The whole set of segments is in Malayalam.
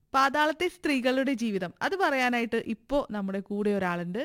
പാതാളത്തെ സ്ത്രീകളുടെ ജീവിതം അത് പറയാനായിട്ട് ഇപ്പോൾ നമ്മുടെ കൂടെ ഒരാളുണ്ട്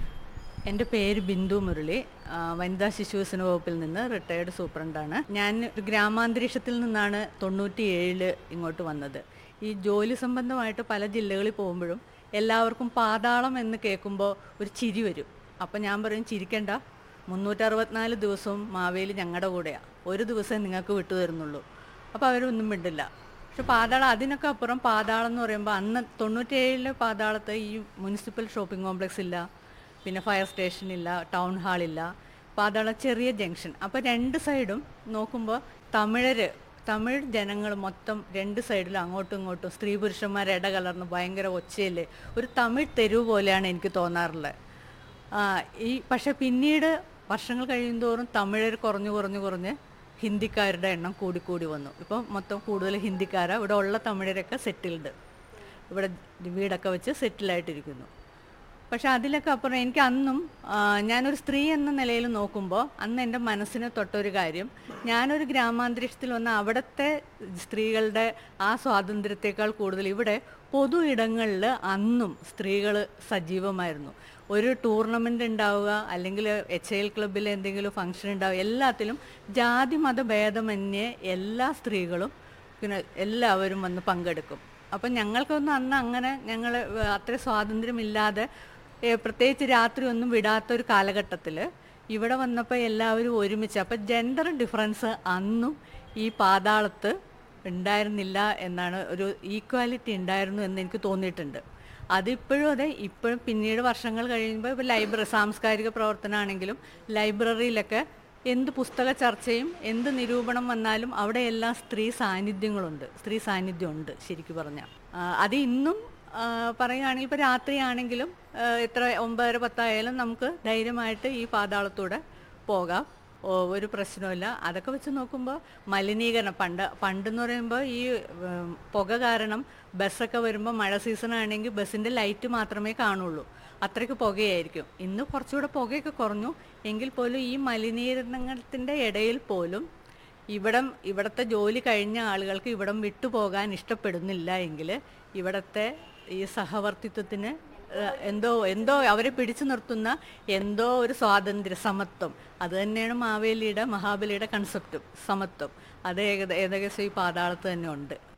എൻ്റെ പേര് ബിന്ദു മുരളി ആ, വനിതാ ശിശുവികസന വകുപ്പിൽ നിന്ന് റിട്ടയർഡ് സൂപ്രണ്ടാണ് ഞാൻ ഒരു ഗ്രാമാന്തരീക്ഷത്തിൽ നിന്നാണ് തൊണ്ണൂറ്റി ഏഴില് ഇങ്ങോട്ട് വന്നത് ഈ ജോലി സംബന്ധമായിട്ട് പല ജില്ലകളിൽ പോകുമ്പോഴും എല്ലാവർക്കും പാതാളം എന്ന് കേൾക്കുമ്പോൾ ഒരു ചിരി വരും അപ്പം ഞാൻ പറയും ചിരിക്കണ്ട മുന്നൂറ്ററുപത്തിനാല് ദിവസവും മാവേലി ഞങ്ങളുടെ കൂടെയാണ് ഒരു ദിവസം നിങ്ങൾക്ക് വിട്ടു തരുന്നുള്ളൂ അപ്പോൾ അവരൊന്നും മിണ്ടില്ല പക്ഷെ പാതാളം അതിനൊക്കെ അപ്പുറം പാതാളം എന്ന് പറയുമ്പോൾ അന്ന് തൊണ്ണൂറ്റേഴിലെ പാതാളത്ത് ഈ മുനിസിപ്പൽ ഷോപ്പിംഗ് കോംപ്ലക്സ് ഇല്ല പിന്നെ ഫയർ സ്റ്റേഷൻ ഇല്ല ടൗൺ ഹാളില്ല പാതാളം ചെറിയ ജംഗ്ഷൻ അപ്പോൾ രണ്ട് സൈഡും നോക്കുമ്പോൾ തമിഴര് തമിഴ് ജനങ്ങൾ മൊത്തം രണ്ട് സൈഡിലും അങ്ങോട്ടും ഇങ്ങോട്ടും സ്ത്രീ പുരുഷന്മാർ ഇടകലർന്ന് ഭയങ്കര ഒച്ചയിൽ ഒരു തമിഴ് തെരുവ് പോലെയാണ് എനിക്ക് തോന്നാറുള്ളത് ആ, ഈ പക്ഷെ പിന്നീട് വർഷങ്ങൾ കഴിയുന്തോറും തമിഴർ കുറഞ്ഞു കുറഞ്ഞു കുറഞ്ഞ് ഹിന്ദിക്കാരുടെ എണ്ണം കൂടിക്കൂടി വന്നു ഇപ്പം മൊത്തം കൂടുതൽ ഹിന്ദിക്കാരാണ് ഇവിടെ ഉള്ള തമിഴരൊക്കെ സെറ്റിൽഡ് ഇവിടെ വീടൊക്കെ വെച്ച് സെറ്റിലായിട്ടിരിക്കുന്നു പക്ഷെ അതിലൊക്കെ അപ്പുറം എനിക്ക് അന്നും ആ, ഞാനൊരു സ്ത്രീ എന്ന നിലയിൽ നോക്കുമ്പോൾ അന്ന് എൻ്റെ മനസ്സിന് തൊട്ടൊരു കാര്യം ഞാനൊരു ഗ്രാമാന്തരീക്ഷത്തിൽ വന്ന അവിടുത്തെ സ്ത്രീകളുടെ ആ സ്വാതന്ത്ര്യത്തെക്കാൾ കൂടുതൽ ഇവിടെ പൊതു ഇടങ്ങളിൽ അന്നും സ്ത്രീകൾ സജീവമായിരുന്നു ഒരു ടൂർണമെൻ്റ് ഉണ്ടാവുക അല്ലെങ്കിൽ എച്ച് ഐ എൽ ക്ലബ്ബിൽ എന്തെങ്കിലും ഫംഗ്ഷൻ ഉണ്ടാവുക എല്ലാത്തിലും ജാതി മത ഭേദമന്യേ എല്ലാ സ്ത്രീകളും പിന്നെ എല്ലാവരും വന്ന് പങ്കെടുക്കും അപ്പം ഞങ്ങൾക്കൊന്നും അന്ന് അങ്ങനെ ഞങ്ങൾ അത്ര സ്വാതന്ത്ര്യമില്ലാതെ ഏ, പ്രത്യേകിച്ച് രാത്രി ഒന്നും വിടാത്ത ഒരു കാലഘട്ടത്തിൽ ഇവിടെ വന്നപ്പോൾ എല്ലാവരും ഒരുമിച്ച് അപ്പം ജെൻഡർ ഡിഫറൻസ് അന്നും ഈ പാതാളത്ത് ഉണ്ടായിരുന്നില്ല എന്നാണ് ഒരു ഈക്വാലിറ്റി ഉണ്ടായിരുന്നു എന്ന് എനിക്ക് തോന്നിയിട്ടുണ്ട് അതിപ്പോഴും അതെ ഇപ്പോഴും പിന്നീട് വർഷങ്ങൾ കഴിയുമ്പോൾ ഇപ്പോൾ ലൈബ്രറി സാംസ്കാരിക പ്രവർത്തനമാണെങ്കിലും ലൈബ്രറിയിലൊക്കെ എന്ത് പുസ്തക ചർച്ചയും എന്ത് നിരൂപണം വന്നാലും അവിടെ എല്ലാം സ്ത്രീ സാന്നിധ്യങ്ങളുണ്ട് സ്ത്രീ സാന്നിധ്യമുണ്ട് ശരിക്കും പറഞ്ഞാൽ അത് ഇന്നും ആ, പറയുകയാണെങ്കിൽ ഇപ്പോൾ രാത്രിയാണെങ്കിലും ആ, എത്ര ഒമ്പതര പത്തായാലും നമുക്ക് ധൈര്യമായിട്ട് ഈ പാതാളത്തൂടെ പോകാം ഓ, ഒരു പ്രശ്നമില്ല അതൊക്കെ വെച്ച് നോക്കുമ്പോൾ മലിനീകരണം പണ്ട് പണ്ടെന്ന് പറയുമ്പോൾ ഈ ഉം, പുക കാരണം ബസ്സൊക്കെ വരുമ്പോൾ മഴ സീസൺ ആണെങ്കിൽ ബസ്സിൻ്റെ ലൈറ്റ് മാത്രമേ കാണുള്ളൂ അത്രയ്ക്ക് പുകയായിരിക്കും ഇന്ന് കുറച്ചുകൂടെ പുകയൊക്കെ കുറഞ്ഞു എങ്കിൽ പോലും ഈ മലിനീകരണത്തിൻ്റെ ഇടയിൽ പോലും ഇവിടം ഇവിടുത്തെ ജോലി കഴിഞ്ഞ ആളുകൾക്ക് ഇവിടം വിട്ടുപോകാൻ ഇഷ്ടപ്പെടുന്നില്ല എങ്കിൽ ഇവിടുത്തെ ഈ സഹവർത്തിത്വത്തിന് ഏഹ്, എന്തോ എന്തോ അവരെ പിടിച്ചു നിർത്തുന്ന എന്തോ ഒരു സ്വാതന്ത്ര്യ സമത്വം അത് തന്നെയാണ് മാവേലിയുടെ മഹാബലിയുടെ കൺസെപ്റ്റും സമത്വം അത് ഏകദ ഏകദേശം ഈ പാതാളത്ത് തന്നെ ഉണ്ട്